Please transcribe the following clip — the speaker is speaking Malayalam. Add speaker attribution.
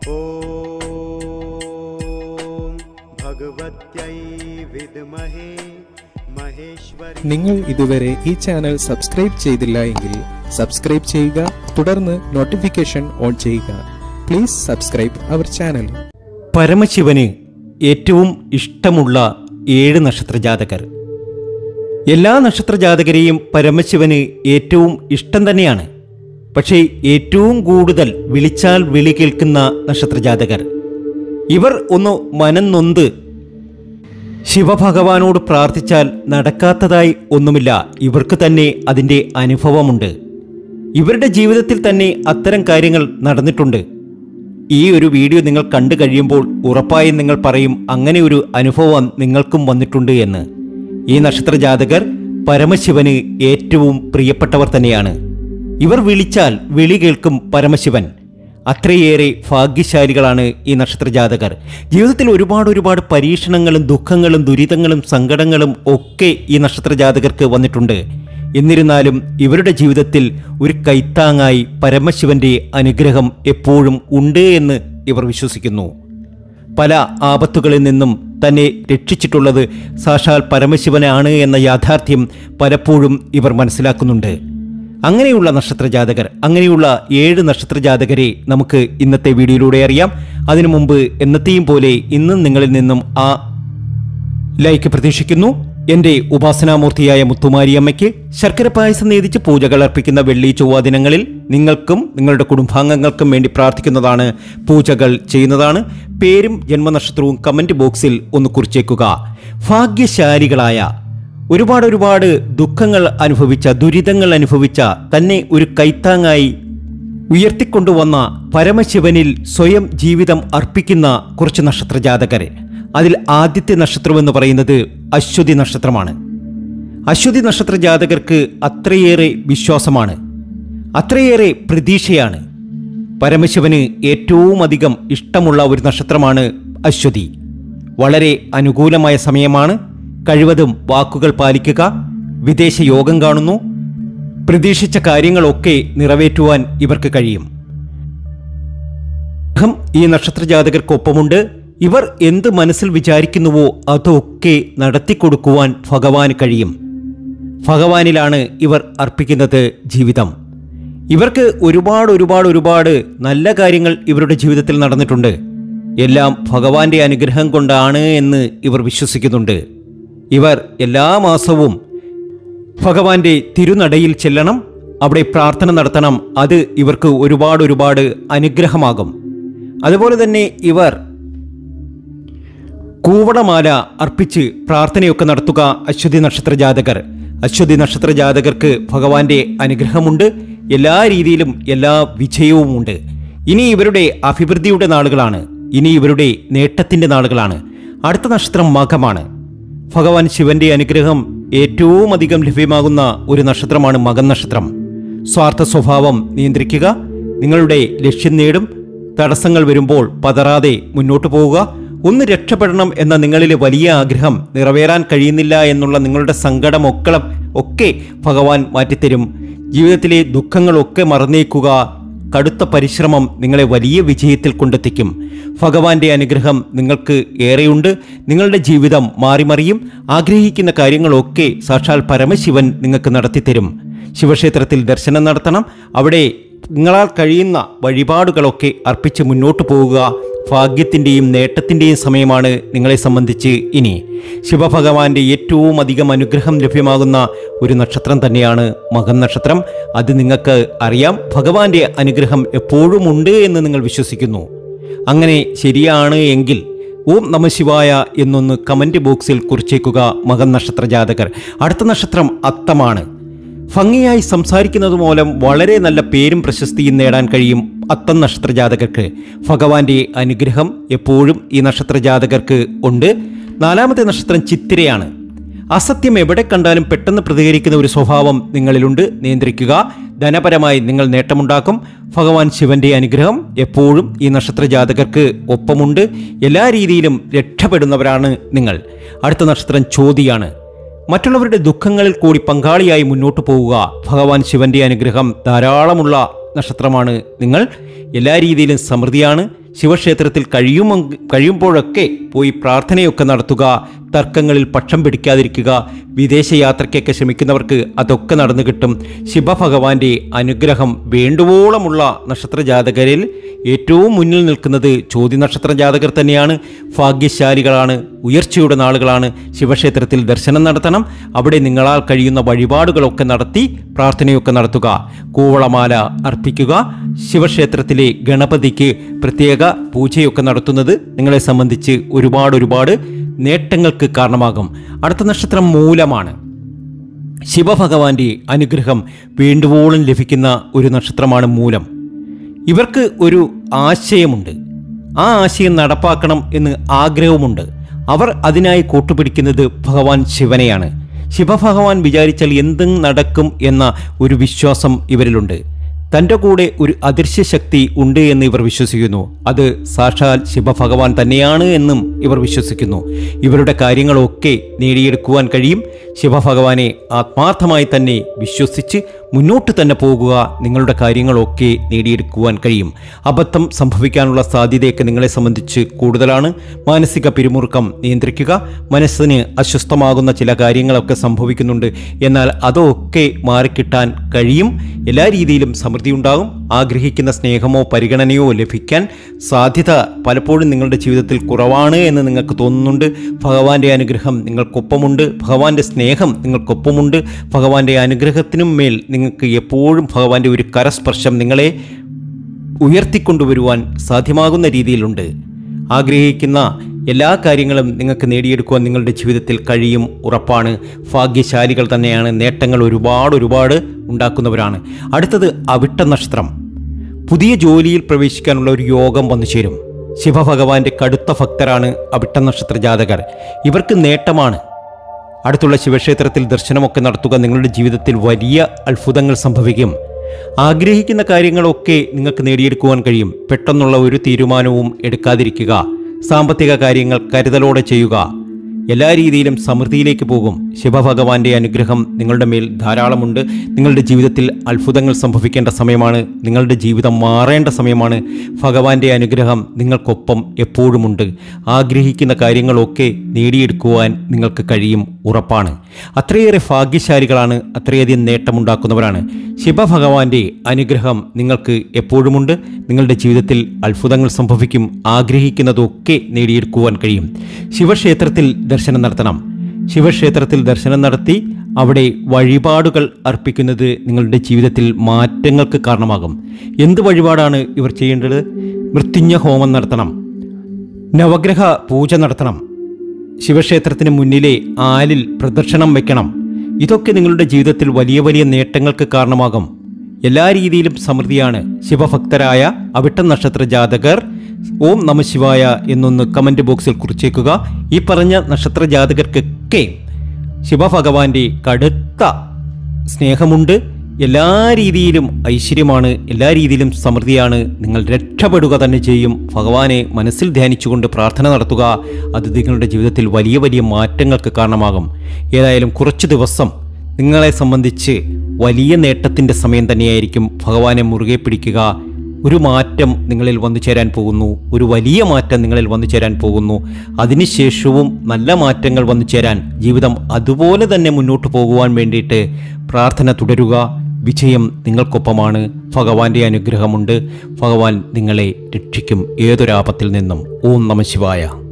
Speaker 1: ॐ भगवत्यै विद्महे महेश्वरी
Speaker 2: നിങ്ങൾ ഇതുവരെ ഈ ചാനൽ സബ്സ്ക്രൈബ് ചെയ്തില്ല എങ്കിൽ സബ്സ്ക്രൈബ് ചെയ്യുക തുടർന്ന് നോട്ടിഫിക്കേഷൻ ഓൺ ചെയ്യുക പ്ലീസ് സബ്സ്ക്രൈബ് അവർ ചാനൽ
Speaker 3: പരമശിവന് ഏറ്റവും ഇഷ്ടമുള്ള ഏഴ് നക്ഷത്രജാതകർ എല്ലാ നക്ഷത്രജാതകരെയും പരമശിവന് ഏറ്റവും ഇഷ്ടം തന്നെയാണ് പക്ഷേ ഏറ്റവും കൂടുതൽ വിളിച്ചാൽ വിളി കേൾക്കുന്ന നക്ഷത്രജാതകർ ഇവർ ഒന്ന് മനം നൊന്ത് ശിവഭഗവാനോട് പ്രാർത്ഥിച്ചാൽ നടക്കാത്തതായി ഒന്നുമില്ല ഇവർക്ക് തന്നെ അതിൻ്റെ അനുഭവമുണ്ട് ഇവരുടെ ജീവിതത്തിൽ തന്നെ അത്തരം കാര്യങ്ങൾ നടന്നിട്ടുണ്ട് ഈ ഒരു വീഡിയോ നിങ്ങൾ കണ്ടു കഴിയുമ്പോൾ ഉറപ്പായും നിങ്ങൾ പറയും അങ്ങനെ ഒരു അനുഭവം നിങ്ങൾക്കും വന്നിട്ടുണ്ട് എന്ന് ഈ നക്ഷത്ര ജാതകർ പരമശിവന് ഏറ്റവും പ്രിയപ്പെട്ടവർ തന്നെയാണ് ഇവർ വിളിച്ചാൽ വിളി കേൾക്കും പരമശിവൻ അത്രയേറെ ഭാഗ്യശാലികളാണ് ഈ നക്ഷത്ര ജാതകർ ജീവിതത്തിൽ ഒരുപാട് ഒരുപാട് പരീക്ഷണങ്ങളും ദുഃഖങ്ങളും ദുരിതങ്ങളും സങ്കടങ്ങളും ഒക്കെ ഈ നക്ഷത്ര ജാതകർക്ക് വന്നിട്ടുണ്ട് എന്നിരുന്നാലും ഇവരുടെ ജീവിതത്തിൽ ഒരു കൈത്താങ്ങായി പരമശിവന്റെ അനുഗ്രഹം എപ്പോഴും ഉണ്ട് എന്ന് ഇവർ വിശ്വസിക്കുന്നു പല ആപത്തുകളിൽ നിന്നും തന്നെ രക്ഷിച്ചിട്ടുള്ളത് സാക്ഷാൽ പരമശിവനാണ് എന്ന യാഥാർത്ഥ്യം പലപ്പോഴും ഇവർ മനസ്സിലാക്കുന്നുണ്ട് അങ്ങനെയുള്ള നക്ഷത്രജാതകർ അങ്ങനെയുള്ള ഏഴ് നക്ഷത്രജാതകരെ നമുക്ക് ഇന്നത്തെ വീഡിയോയിലൂടെ അറിയാം അതിനു മുമ്പ് എന്നത്തെയും പോലെ ഇന്നും നിങ്ങളിൽ നിന്നും ആ ലൈക്ക് പ്രതീക്ഷിക്കുന്നു എന്റെ ഉപാസനാമൂർത്തിയായ മുത്തുമാരിയമ്മയ്ക്ക് ശർക്കര പായസം നേതിച്ച് പൂജകൾ അർപ്പിക്കുന്ന വെള്ളി ചൊവ്വ ദിനങ്ങളിൽ നിങ്ങൾക്കും നിങ്ങളുടെ കുടുംബാംഗങ്ങൾക്കും വേണ്ടി പ്രാർത്ഥിക്കുന്നതാണ് പൂജകൾ ചെയ്യുന്നതാണ് പേരും ജന്മനക്ഷത്രവും കമന്റ് ബോക്സിൽ ഒന്ന് കുറിച്ചേക്കുക ഭാഗ്യശാലികളായ ഒരുപാട് ഒരുപാട് ദുഃഖങ്ങൾ അനുഭവിച്ച ദുരിതങ്ങൾ അനുഭവിച്ച തന്നെ ഒരു കൈത്താങ്ങായി ഉയർത്തിക്കൊണ്ടുവന്ന പരമശിവനിൽ സ്വയം ജീവിതം അർപ്പിക്കുന്ന കുറച്ച് നക്ഷത്രജാതകരെ അതിൽ ആദ്യത്തെ നക്ഷത്രം എന്ന് പറയുന്നത് അശ്വതി നക്ഷത്രമാണ് അശ്വതി നക്ഷത്ര ജാതകർക്ക് അത്രയേറെ വിശ്വാസമാണ് അത്രയേറെ പ്രതീക്ഷയാണ് പരമശിവന് ഏറ്റവും അധികം ഇഷ്ടമുള്ള ഒരു നക്ഷത്രമാണ് അശ്വതി വളരെ അനുകൂലമായ സമയമാണ് കഴിവതും വാക്കുകൾ പാലിക്കുക വിദേശ യോഗം കാണുന്നു പ്രതീക്ഷിച്ച കാര്യങ്ങളൊക്കെ നിറവേറ്റുവാൻ ഇവർക്ക് കഴിയും ഗ്രഹം ഈ നക്ഷത്രജാതകർക്കൊപ്പമുണ്ട് ഇവർ എന്ത് മനസ്സിൽ വിചാരിക്കുന്നുവോ അതൊക്കെ നടത്തിക്കൊടുക്കുവാൻ ഭഗവാന് കഴിയും ഭഗവാനിലാണ് ഇവർ അർപ്പിക്കുന്നത് ജീവിതം ഇവർക്ക് ഒരുപാട് ഒരുപാട് ഒരുപാട് നല്ല കാര്യങ്ങൾ ഇവരുടെ ജീവിതത്തിൽ നടന്നിട്ടുണ്ട് എല്ലാം ഭഗവാന്റെ അനുഗ്രഹം കൊണ്ടാണ് എന്ന് ഇവർ വിശ്വസിക്കുന്നുണ്ട് ഇവർ എല്ലാ മാസവും ഭഗവാന്റെ തിരുനടയിൽ ചെല്ലണം അവിടെ പ്രാർത്ഥന നടത്തണം അത് ഇവർക്ക് ഒരുപാട് ഒരുപാട് അനുഗ്രഹമാകും അതുപോലെ തന്നെ ഇവർ കൂവടമാല അർപ്പിച്ച് പ്രാർത്ഥനയൊക്കെ നടത്തുക അശ്വതി നക്ഷത്ര ജാതകർ അശ്വതി നക്ഷത്ര ജാതകർക്ക് ഭഗവാന്റെ അനുഗ്രഹമുണ്ട് എല്ലാ രീതിയിലും എല്ലാ വിജയവുമുണ്ട് ഇനി ഇവരുടെ അഭിവൃദ്ധിയുടെ നാളുകളാണ് ഇനി ഇവരുടെ നേട്ടത്തിന്റെ നാളുകളാണ് അടുത്ത നക്ഷത്രം മകമാണ് ഭഗവാൻ ശിവന്റെ അനുഗ്രഹം ഏറ്റവും അധികം ലഭ്യമാകുന്ന ഒരു നക്ഷത്രമാണ് മകൻ നക്ഷത്രം സ്വാർത്ഥ സ്വഭാവം നിയന്ത്രിക്കുക നിങ്ങളുടെ ലക്ഷ്യം നേടും തടസ്സങ്ങൾ വരുമ്പോൾ പതറാതെ മുന്നോട്ട് പോവുക ഒന്ന് രക്ഷപ്പെടണം എന്ന നിങ്ങളിലെ വലിയ ആഗ്രഹം നിറവേറാൻ കഴിയുന്നില്ല എന്നുള്ള നിങ്ങളുടെ സങ്കടമൊക്കെ ഒക്കെ ഭഗവാൻ മാറ്റിത്തരും ജീവിതത്തിലെ ദുഃഖങ്ങളൊക്കെ മറന്നേക്കുക കടുത്ത പരിശ്രമം നിങ്ങളെ വലിയ വിജയത്തിൽ കൊണ്ടെത്തിക്കും ഭഗവാന്റെ അനുഗ്രഹം നിങ്ങൾക്ക് ഏറെയുണ്ട് നിങ്ങളുടെ ജീവിതം മാറിമറിയും ആഗ്രഹിക്കുന്ന കാര്യങ്ങളൊക്കെ സാക്ഷാൽ പരമശിവൻ നിങ്ങൾക്ക് നടത്തിത്തരും ശിവക്ഷേത്രത്തിൽ ദർശനം നടത്തണം അവിടെ നിങ്ങളാൽ കഴിയുന്ന വഴിപാടുകളൊക്കെ അർപ്പിച്ച് മുന്നോട്ട് പോവുക ഭാഗ്യത്തിൻ്റെയും നേട്ടത്തിൻ്റെയും സമയമാണ് നിങ്ങളെ സംബന്ധിച്ച് ഇനി ശിവഭഗവാന്റെ ഏറ്റവും അധികം അനുഗ്രഹം ലഭ്യമാകുന്ന ഒരു നക്ഷത്രം തന്നെയാണ് മകൻ നക്ഷത്രം അത് നിങ്ങൾക്ക് അറിയാം ഭഗവാന്റെ അനുഗ്രഹം എപ്പോഴും ഉണ്ട് എന്ന് നിങ്ങൾ വിശ്വസിക്കുന്നു അങ്ങനെ ശരിയാണ് എങ്കിൽ ഓം നമ ശിവായ എന്നൊന്ന് കമന്റ് ബോക്സിൽ കുറിച്ചേക്കുക മകൻ നക്ഷത്ര ജാതകർ അടുത്ത നക്ഷത്രം അത്തമാണ് ഭംഗിയായി സംസാരിക്കുന്നത് മൂലം വളരെ നല്ല പേരും പ്രശസ്തിയും നേടാൻ കഴിയും അത്തം നക്ഷത്ര ജാതകർക്ക് ഭഗവാന്റെ അനുഗ്രഹം എപ്പോഴും ഈ നക്ഷത്ര ജാതകർക്ക് ഉണ്ട് നാലാമത്തെ നക്ഷത്രം ചിത്തിരയാണ് അസത്യം എവിടെ കണ്ടാലും പെട്ടെന്ന് പ്രതികരിക്കുന്ന ഒരു സ്വഭാവം നിങ്ങളിലുണ്ട് നിയന്ത്രിക്കുക ധനപരമായി നിങ്ങൾ നേട്ടമുണ്ടാക്കും ഭഗവാൻ ശിവന്റെ അനുഗ്രഹം എപ്പോഴും ഈ നക്ഷത്ര ജാതകർക്ക് ഒപ്പമുണ്ട് എല്ലാ രീതിയിലും രക്ഷപ്പെടുന്നവരാണ് നിങ്ങൾ അടുത്ത നക്ഷത്രം ചോതിയാണ് മറ്റുള്ളവരുടെ ദുഃഖങ്ങളിൽ കൂടി പങ്കാളിയായി മുന്നോട്ട് പോവുക ഭഗവാൻ ശിവന്റെ അനുഗ്രഹം ധാരാളമുള്ള നക്ഷത്രമാണ് നിങ്ങൾ എല്ലാ രീതിയിലും സമൃദ്ധിയാണ് ശിവക്ഷേത്രത്തിൽ കഴിയും കഴിയുമ്പോഴൊക്കെ പോയി പ്രാർത്ഥനയൊക്കെ നടത്തുക തർക്കങ്ങളിൽ പക്ഷം പിടിക്കാതിരിക്കുക വിദേശയാത്രയ്ക്കൊക്കെ ശ്രമിക്കുന്നവർക്ക് അതൊക്കെ നടന്നു കിട്ടും ശിവഭഗവാന്റെ അനുഗ്രഹം വേണ്ടുവോളമുള്ള നക്ഷത്ര ജാതകരിൽ ഏറ്റവും മുന്നിൽ നിൽക്കുന്നത് ചോദ്യ നക്ഷത്ര ജാതകർ തന്നെയാണ് ഭാഗ്യശാലികളാണ് ഉയർച്ചയുടെ നാളുകളാണ് ശിവക്ഷേത്രത്തിൽ ദർശനം നടത്തണം അവിടെ നിങ്ങളാൽ കഴിയുന്ന വഴിപാടുകളൊക്കെ നടത്തി പ്രാർത്ഥനയൊക്കെ നടത്തുക കൂവളമാല അർപ്പിക്കുക ശിവക്ഷേത്രത്തിലെ ഗണപതിക്ക് പ്രത്യേക പൂജയൊക്കെ നടത്തുന്നത് നിങ്ങളെ സംബന്ധിച്ച് ഒരുപാട് ഒരുപാട് നേട്ടങ്ങൾക്ക് കാരണമാകും അടുത്ത നക്ഷത്രം മൂലമാണ് ശിവഭഗവാന്റെ അനുഗ്രഹം വേണ്ടുവോളം ലഭിക്കുന്ന ഒരു നക്ഷത്രമാണ് മൂലം ഇവർക്ക് ഒരു ആശയമുണ്ട് ആ ആശയം നടപ്പാക്കണം എന്ന് ആഗ്രഹവുമുണ്ട് അവർ അതിനായി കൂട്ടുപിടിക്കുന്നത് ഭഗവാൻ ശിവനെയാണ് ശിവഭഗവാൻ വിചാരിച്ചാൽ എന്തും നടക്കും എന്ന ഒരു വിശ്വാസം ഇവരിലുണ്ട് തൻ്റെ കൂടെ ഒരു അദൃശ്യ ശക്തി ഉണ്ട് എന്ന് ഇവർ വിശ്വസിക്കുന്നു അത് സാക്ഷാൽ ശിവഭഗവാൻ തന്നെയാണ് എന്നും ഇവർ വിശ്വസിക്കുന്നു ഇവരുടെ കാര്യങ്ങളൊക്കെ നേടിയെടുക്കുവാൻ കഴിയും ശിവഭഗവാനെ ആത്മാർത്ഥമായി തന്നെ വിശ്വസിച്ച് മുന്നോട്ട് തന്നെ പോകുക നിങ്ങളുടെ കാര്യങ്ങളൊക്കെ നേടിയെടുക്കുവാൻ കഴിയും അബദ്ധം സംഭവിക്കാനുള്ള സാധ്യതയൊക്കെ നിങ്ങളെ സംബന്ധിച്ച് കൂടുതലാണ് മാനസിക പിരിമുറുക്കം നിയന്ത്രിക്കുക മനസ്സിന് അസ്വസ്ഥമാകുന്ന ചില കാര്യങ്ങളൊക്കെ സംഭവിക്കുന്നുണ്ട് എന്നാൽ അതൊക്കെ മാറിക്കിട്ടാൻ കഴിയും എല്ലാ രീതിയിലും സമൃദ്ധി ഉണ്ടാകും ആഗ്രഹിക്കുന്ന സ്നേഹമോ പരിഗണനയോ ലഭിക്കാൻ സാധ്യത പലപ്പോഴും നിങ്ങളുടെ ജീവിതത്തിൽ കുറവാണ് എന്ന് നിങ്ങൾക്ക് തോന്നുന്നുണ്ട് ഭഗവാന്റെ അനുഗ്രഹം നിങ്ങൾക്കൊപ്പമുണ്ട് ഭഗവാന്റെ സ്നേഹം നിങ്ങൾക്കൊപ്പമുണ്ട് ഭഗവാന്റെ അനുഗ്രഹത്തിനും മേൽ നിങ്ങൾക്ക് എപ്പോഴും ഭഗവാന്റെ ഒരു കരസ്പർശം നിങ്ങളെ ഉയർത്തിക്കൊണ്ടുവരുവാൻ സാധ്യമാകുന്ന രീതിയിലുണ്ട് ആഗ്രഹിക്കുന്ന എല്ലാ കാര്യങ്ങളും നിങ്ങൾക്ക് നേടിയെടുക്കുവാൻ നിങ്ങളുടെ ജീവിതത്തിൽ കഴിയും ഉറപ്പാണ് ഭാഗ്യശാലികൾ തന്നെയാണ് നേട്ടങ്ങൾ ഒരുപാട് ഒരുപാട് ഉണ്ടാക്കുന്നവരാണ് അടുത്തത് അവിട്ട നക്ഷത്രം പുതിയ ജോലിയിൽ പ്രവേശിക്കാനുള്ള ഒരു യോഗം വന്നു ചേരും ശിവഭഗവാന്റെ കടുത്ത ഭക്തരാണ് അവിട്ട നക്ഷത്ര ജാതകർ ഇവർക്ക് നേട്ടമാണ് അടുത്തുള്ള ശിവക്ഷേത്രത്തിൽ ദർശനമൊക്കെ നടത്തുക നിങ്ങളുടെ ജീവിതത്തിൽ വലിയ അത്ഭുതങ്ങൾ സംഭവിക്കും ആഗ്രഹിക്കുന്ന കാര്യങ്ങളൊക്കെ നിങ്ങൾക്ക് നേടിയെടുക്കുവാൻ കഴിയും പെട്ടെന്നുള്ള ഒരു തീരുമാനവും എടുക്കാതിരിക്കുക സാമ്പത്തിക കാര്യങ്ങൾ കരുതലോടെ ചെയ്യുക എല്ലാ രീതിയിലും സമൃദ്ധിയിലേക്ക് പോകും ശിവഭഗവാന്റെ അനുഗ്രഹം നിങ്ങളുടെ മേൽ ധാരാളമുണ്ട് നിങ്ങളുടെ ജീവിതത്തിൽ അത്ഭുതങ്ങൾ സംഭവിക്കേണ്ട സമയമാണ് നിങ്ങളുടെ ജീവിതം മാറേണ്ട സമയമാണ് ഭഗവാന്റെ അനുഗ്രഹം നിങ്ങൾക്കൊപ്പം എപ്പോഴുമുണ്ട് ആഗ്രഹിക്കുന്ന കാര്യങ്ങളൊക്കെ നേടിയെടുക്കുവാൻ നിങ്ങൾക്ക് കഴിയും ഉറപ്പാണ് അത്രയേറെ ഭാഗ്യശാലികളാണ് അത്രയധികം നേട്ടമുണ്ടാക്കുന്നവരാണ് ശിവഭഗവാന്റെ അനുഗ്രഹം നിങ്ങൾക്ക് എപ്പോഴുമുണ്ട് നിങ്ങളുടെ ജീവിതത്തിൽ അത്ഭുതങ്ങൾ സംഭവിക്കും ആഗ്രഹിക്കുന്നതൊക്കെ നേടിയെടുക്കുവാൻ കഴിയും ശിവക്ഷേത്രത്തിൽ ദർശനം നടത്തണം ശിവക്ഷേത്രത്തിൽ ദർശനം നടത്തി അവിടെ വഴിപാടുകൾ അർപ്പിക്കുന്നത് നിങ്ങളുടെ ജീവിതത്തിൽ മാറ്റങ്ങൾക്ക് കാരണമാകും എന്ത് വഴിപാടാണ് ഇവർ ചെയ്യേണ്ടത് മൃത്യുഞ്ജ ഹോമം നടത്തണം നവഗ്രഹ പൂജ നടത്തണം ശിവക്ഷേത്രത്തിന് മുന്നിലെ ആലിൽ പ്രദക്ഷിണം വയ്ക്കണം ഇതൊക്കെ നിങ്ങളുടെ ജീവിതത്തിൽ വലിയ വലിയ നേട്ടങ്ങൾക്ക് കാരണമാകും എല്ലാ രീതിയിലും സമൃദ്ധിയാണ് ശിവഭക്തരായ അവിട്ട നക്ഷത്ര ജാതകർ ഓം നമ ശിവായ എന്നൊന്ന് കമന്റ് ബോക്സിൽ കുറിച്ചേക്കുക ഈ പറഞ്ഞ നക്ഷത്ര ജാതകർക്കൊക്കെ ശിവഭഗവാന്റെ കടുത്ത സ്നേഹമുണ്ട് എല്ലാ രീതിയിലും ഐശ്വര്യമാണ് എല്ലാ രീതിയിലും സമൃദ്ധിയാണ് നിങ്ങൾ രക്ഷപ്പെടുക തന്നെ ചെയ്യും ഭഗവാനെ മനസ്സിൽ ധ്യാനിച്ചുകൊണ്ട് പ്രാർത്ഥന നടത്തുക അത് നിങ്ങളുടെ ജീവിതത്തിൽ വലിയ വലിയ മാറ്റങ്ങൾക്ക് കാരണമാകും ഏതായാലും കുറച്ച് ദിവസം നിങ്ങളെ സംബന്ധിച്ച് വലിയ നേട്ടത്തിൻ്റെ സമയം തന്നെയായിരിക്കും ഭഗവാനെ മുറുകെ പിടിക്കുക ഒരു മാറ്റം നിങ്ങളിൽ വന്നു ചേരാൻ പോകുന്നു ഒരു വലിയ മാറ്റം നിങ്ങളിൽ വന്നു ചേരാൻ പോകുന്നു അതിനുശേഷവും നല്ല മാറ്റങ്ങൾ വന്നു ചേരാൻ ജീവിതം അതുപോലെ തന്നെ മുന്നോട്ട് പോകുവാൻ വേണ്ടിയിട്ട് പ്രാർത്ഥന തുടരുക വിജയം നിങ്ങൾക്കൊപ്പമാണ് ഭഗവാന്റെ അനുഗ്രഹമുണ്ട് ഭഗവാൻ നിങ്ങളെ രക്ഷിക്കും ഏതൊരാപത്തിൽ നിന്നും ഓം നമ ശിവായ